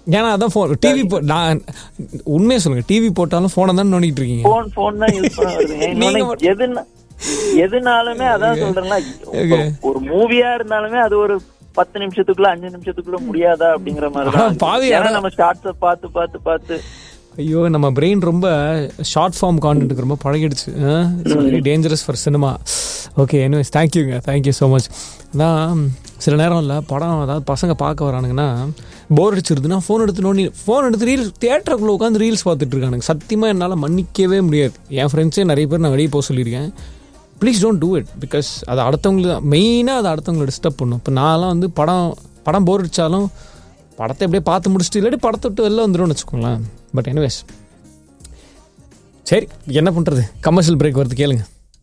ஏன்னா அதான் phone TV போ நான் உண்மையை சொல்லுங்க டிவி போட்டாலும் ஃபோனை தான் நோண்டிட்டு இருக்கீங்க போன் போன் தான் யூஸ் பண்ண வருதுங்க நீங்க இன்னொன்னு மட்டும்- எதுனா எதுனாலுமே அதான் சொல்றேன்ல Okay. ஒரு மூவியா இருந்தாலுமே அது ஒரு பத்து நிமிஷத்துக்குள்ள அஞ்சு நிமிஷத்துக்குள்ள முடியாதா அப்படிங்கிற மாதிரி ஆனா, தான் பாவி, ஏன்னா ஆனா- நம்ம ஷார்ட்ஸ பார்த்து பார்த்து பார்த்து ஐயோ நம்ம பிரெயின் ரொம்ப ஷார்ட் ஃபார்ம் கான்டென்ட்டுக்கு ரொம்ப பழகிடுச்சு it's very dangerous for cinema okay anyways தேங்க்யூங்க தேங்க்யூ ஸோ மச் அதான் சில நேரம் இல்லை படம் அதாவது பசங்க பார்க்க வரானுங்கன்னா போர் அடிச்சிருதுன்னா ஃபோன் எடுத்து நோண்டி ஃபோன் எடுத்து ரீல்ஸ் தேட்டருக்குள்ளே உட்காந்து ரீல்ஸ் பார்த்துட்டு இருக்கானுங்க சத்தியமாக என்னால் மன்னிக்கவே முடியாது என் ஃப்ரெண்ட்ஸே நிறைய பேர் நான் வெளியே போக சொல்லியிருக்கேன் please don't do it because அது அடுத்தவங்களுக்கு தான் மெயினாக அது அடுத்தவங்களை டிஸ்டர்ப் பண்ணும் இப்போ நான்லாம் வந்து படம் படம் போர் அடித்தாலும் படத்தை எப்படியே பார்த்து முடிச்சுட்டு இல்லாட்டி படத்தை விட்டு வெளில வந்துடும்னு வச்சுக்கோங்களேன் பட் எனிவேஸ் சரி என்ன பண்ணுறது கமர்ஷியல் பிரேக் வருது கேளுங்க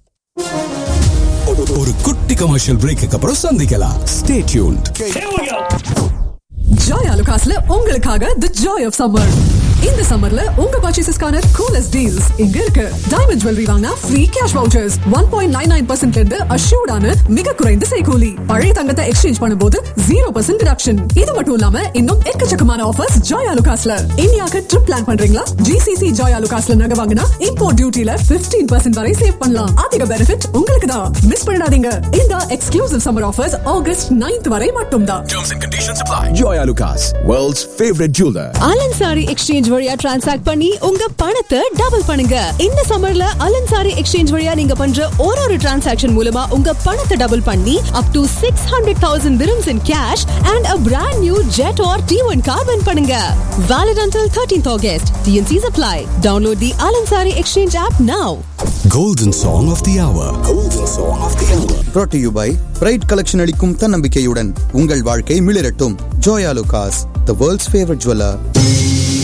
ஒரு குட்டி கமர்ஷியல் பிரேக்கு அப்புறம் சந்திக்கலாம் ஸ்டே டியூன்ட் ஜாய் அலுகாஸ்ல உங்களுக்காக தி ஜாய் ஆஃப் சம்மர் இந்த சம்மர்ல உங்க பர்ச்சேசஸ்க்கான கூலஸ்ட் டீல்ஸ் இங்க இருக்கு டைமண்ட் ஜுவல்லரி வாங்கினா free cash vouchers one point nine nine பர்சன்ட்ல இருந்து அஷ்யூர்டான மிக குறைந்த செய்கூலி பழைய தங்கத்தை எக்ஸ்சேஞ்ச் பண்ணும்போது ஜீரோ பர்சன்ட் டிடக்ஷன் இது மட்டும் இல்லாம இன்னும் எக்கச்சக்கமான ஆஃபர்ஸ் ஜாய் அலுகாஸ்ல இந்தியாவுக்கு ட்ரிப் பிளான் பண்றீங்களா ஜிசிசி ஜாய் அலுகாஸ்ல நகை வாங்கினா இம்போர்ட் டியூட்டில 15% பர்சன்ட் வரை சேவ் பண்ணலாம் அதிக பெனிஃபிட் உங்களுக்கு தான் மிஸ் பண்ணிடாதீங்க இந்த exclusive summer offers August 9th வரை மட்டும்தான் Terms and conditions apply. Joy Alucas, world's favorite jeweler. Al Ansari exchange வழியா டிரான்சாக்ட் பண்ணி உங்க பணத்தை டபுள் பண்ணுங்க இந்த சம்மர்ல அலன்சாரி எக்ஸ்சேஞ்ச் வழியா நீங்க பண்ற ஒரு ஒரு டிரான்சாக்ஷன் மூலமா உங்க பணத்தை டபுள் பண்ணி up to six hundred thousand dirhams in cash and a brand new jet or T one car win பண்ணுங்க valid until 13th August TnCs apply download the Al Ansari exchange app now Golden Song of the Hour. Golden Song of the Hour. brought to you by bride collection அளிக்கும் தன்னம்பிக்கையுடன் உங்கள் வாழ்க்கை மிளிரட்டும் Joyalukkas the world's favourite jeweller